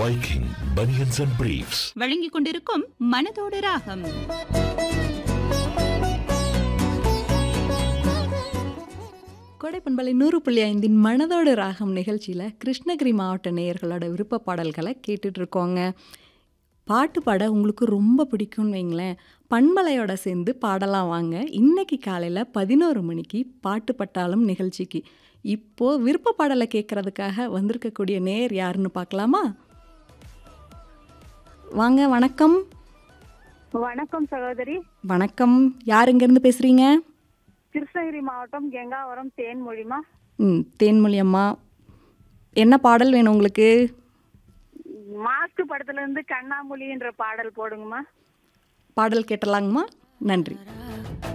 Viking Bunions and Briefs. வழங்கிக் கொண்டிருக்கும் மனதோடு ராகம் கொடைப்பண்பலை நூறு புள்ளி ஐந்தின் மனதோடு ராகம் நிகழ்ச்சியில் கிருஷ்ணகிரி மாவட்ட நேயர்களோட விருப்ப பாடல்களை கேட்டுட்டு இருக்கோங்க பாட்டு பாட உங்களுக்கு ரொம்ப பிடிக்கும்னு வைங்களேன் பண்பலையோட சேர்ந்து பாடலாம் வாங்க இன்னைக்கு காலையில் பதினோரு மணிக்கு பாட்டு பட்டாளம் நிகழ்ச்சிக்கு இப்போது விருப்ப பாடலை கேட்குறதுக்காக வந்திருக்கக்கூடிய நேயர் யாருன்னு பார்க்கலாமா வாங்க வணக்கம் வணக்கம் சகோதரி வணக்கம் யார் இங்கேருந்து பேசுகிறீங்க கிருஷ்ணகிரி மாவட்டம் கெங்காவரம் தேன்மொழிமா ம் தேன்மொழி அம்மா என்ன பாடல் வேணும் உங்களுக்கு மாஸ்க் படத்துல இருந்து கண்ணாமொழின்ற பாடல் போடுங்கம்மா பாடல் கேட்டலாங்கம்மா நன்றி